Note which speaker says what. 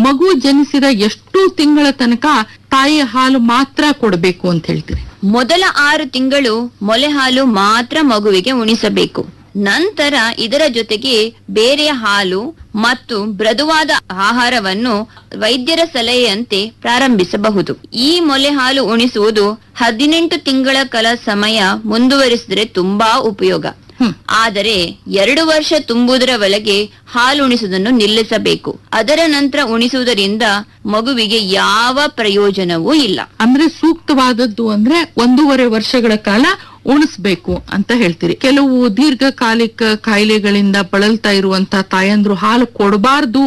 Speaker 1: ಮಗು ಜನಿಸಿದ ಎಷ್ಟು ತಿಂಗಳ ತನಕ ತಾಯಿಯ ಹಾಲು ಮಾತ್ರ ಕೊಡಬೇಕು ಅಂತ ಹೇಳ್ತೀರಿ
Speaker 2: ಮೊದಲ ಆರು ತಿಂಗಳು ಮೊಲೆ ಹಾಲು ಮಾತ್ರ ಮಗುವಿಗೆ ಉಣಿಸಬೇಕು ನಂತರ ಇದರ ಜೊತೆಗೆ ಬೇರೆಯ ಹಾಲು ಮತ್ತು ಮೃದುವಾದ ಆಹಾರವನ್ನು ವೈದ್ಯರ ಸಲಹೆಯಂತೆ ಪ್ರಾರಂಭಿಸಬಹುದು ಈ ಮೊಲೆ ಹಾಲು ಉಣಿಸುವುದು ಹದಿನೆಂಟು ತಿಂಗಳ ಕಾಲ ಸಮಯ ಮುಂದುವರಿಸಿದ್ರೆ ತುಂಬಾ ಉಪಯೋಗ
Speaker 1: ಹ್ಮ್.
Speaker 2: ಆದರೆ ಎರಡು ವರ್ಷ ತುಂಬುವುದರವರೆಗೆ ಹಾಲು ಉಣಿಸುವುದನ್ನು ನಿಲ್ಲಿಸಬೇಕು ಅದರ ನಂತರ ಉಣಿಸುವುದರಿಂದ ಮಗುವಿಗೆ ಯಾವ ಪ್ರಯೋಜನವೂ ಇಲ್ಲ
Speaker 1: ಅಂದ್ರೆ ಸೂಕ್ತವಾದದ್ದು ಅಂದ್ರೆ ಒಂದೂವರೆ ವರ್ಷಗಳ ಕಾಲ ಉಣಿಸ್ಬೇಕು ಅಂತ ಹೇಳ್ತೀರಿ ಕೆಲವು ದೀರ್ಘಕಾಲಿಕ ಕಾಯಿಲೆಗಳಿಂದ ಬಳಲ್ತಾ ಇರುವಂತ ತಾಯಂದ್ರು ಹಾಲು ಕೊಡಬಾರ್ದು